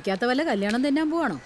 പഠിക്കാത്ത വല്ല കല്യാണം തിന്നാൻ പോവാണോ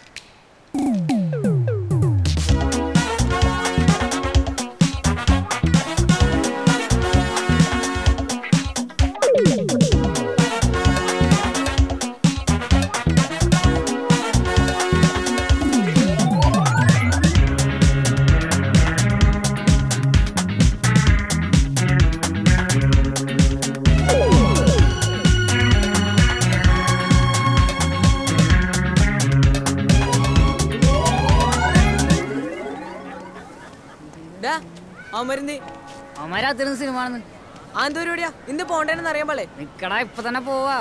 ഡാ അവന്മാരെന്ത് അവന്മാരാത്തിരുന്ന സിനിമ ആണെന്ന് ആ എന്തോ പരിപാടിയാ ഇന്ന് പോണ്ടേന്ന് അറിയാൻ പാളേ നിക്കടാ ഇപ്പൊ തന്നെ പോവാ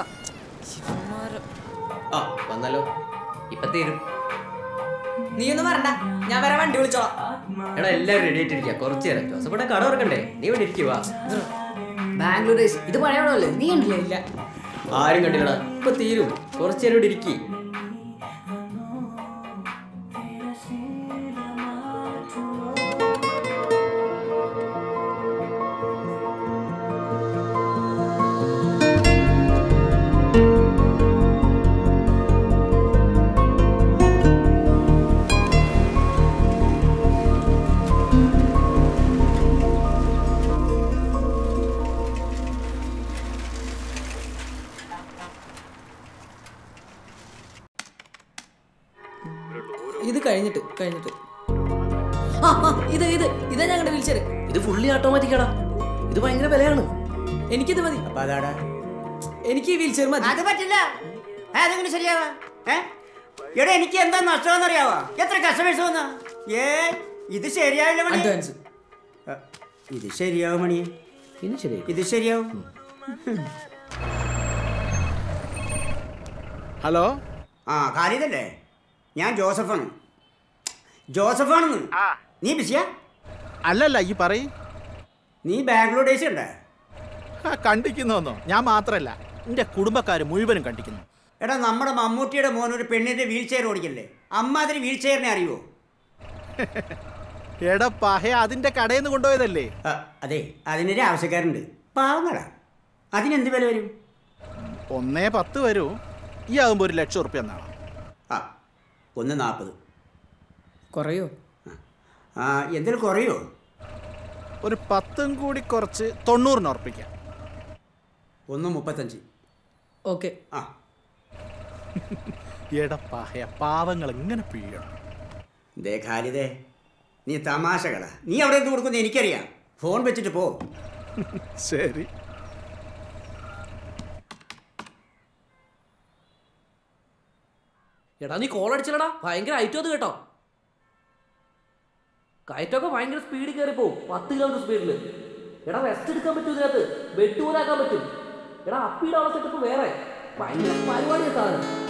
ആ വന്നല്ലോ ഇപ്പൊ തീരും നീ ഒന്നും വരണ്ട ഞാൻ വരെ വണ്ടി വിളിച്ചോളാം എടാ എല്ലാവരും റെഡി ആയിട്ടിരിക്കുക കുറച്ച് നേരം ജോസഫിടെ കട തുറക്കണ്ടേ നീ ഇവിടെ ഇരിക്കുക ബാംഗ്ലൂർ ഡേയ്സ് ഇത് പഴയ പടമല്ലേ നീ കണ്ടില്ലേ ഇല്ല ആരും കണ്ടില്ലടാ ഇപ്പൊ തീരും കുറച്ച് നേരം ഇവിടെ ഇരിക്കി ഇത് കഴിഞ്ഞിട്ട് കഴിഞ്ഞിട്ട് ആ ആ, ഇത് ഇത് ഇതാ ഞങ്ങളുടെ വിളിച്ചത് ഇത് ഫുള്ളി ഓട്ടോമാറ്റിക് ആടാ ഇത് ഭയങ്കര വിലയാണ് എനിക്കിത് മതി അപ്പൊ അതാടാ എനിക്ക് ഈ വീൽ ചെയർ മതി അത് പറ്റില്ല ഏ, അതെങ്ങനെ ശരിയാവാ ഏ എടാ എനിക്ക് എന്താ നഷ്ടമെന്നറിയാവോ എത്ര കസ്റ്റമേഴ്സ് വന്ന ഏ ഇത് ശരിയാവില്ല മണി അഡ്വാൻസ് ആ, ഇത് ശരിയാവും മണി ഇനി ശരി ഇത് ശരിയാവും ഹലോ ആ കാലിതല്ലേ ഞാൻ ജോസഫാണ് ജോസഫാണെന്ന് നീ ബിസിയാ അല്ലല്ല ഈ പറയ് നീ ബാംഗ്ലൂർ ഡേയ്സ് ഉണ്ടേ ആ, കണ്ടിക്കുന്നോന്നോ ഞാൻ മാത്രല്ല എന്റെ കുടുംബക്കാർ മുഴുവനും കണ്ടിക്കുന്നു എടാ നമ്മുടെ മമ്മൂട്ടിയുടെ മോൻ ഒരു പെണ്ണിന്റെ വീൽ ചെയർ ഓടിക്കല്ലേ അമ്മാതിരി വീൽ ചെയറിനെ അറിയുമോ എടാ പഹയ അതിന്റെ കടയിൽ നിന്ന് കൊണ്ടുപോയതല്ലേ ആ, അതെ അതിനൊരു ആവശ്യക്കാരുണ്ട് പാവങ്ങളാ അതിനെന്ത് വില വരും ഒന്നേ പത്ത് വരൂ ഈ ആകുമ്പോൾ ഒരു ലക്ഷം ഉറുപ്പ്യ എന്നാണ് ആ ഒന്ന് നാൽപ്പത് കുറയോ ആ എന്തെങ്കിലും കുറയോ ഒരു പത്തും കൂടി കുറച്ച് തൊണ്ണൂറിന് ഉറപ്പിക്കാം ഒന്ന് മുപ്പത്തഞ്ച് ഓക്കെ ആ എടാ പഹയ പാവങ്ങൾ എങ്ങനെ പിഴിയണം ദേ ഖാലിദേ നീ തമാശകളാ നീ അവിടെ എന്ത് കൊടുക്കുന്നത് എനിക്കറിയാം ഫോൺ വെച്ചിട്ട് പോ ശരി എടാ നീ കോൾ അടിച്ചില്ലടാ ഭയങ്കര ഐറ്റം അത് കേട്ടോ കയറ്റമൊക്കെ ഭയങ്കര സ്പീഡിൽ കയറി പോവും പത്ത് കിലോമീറ്റർ സ്പീഡിൽ എടാ റെസ്റ്റ് എടുക്കാൻ പറ്റും ഇതിനകത്ത് ബെഡ് പോലാക്കാൻ പറ്റും എടാ അപ്പിയുടെ അവസ്ഥ വേറെ ഭയങ്കര പരിപാടിയാണ് സാധനം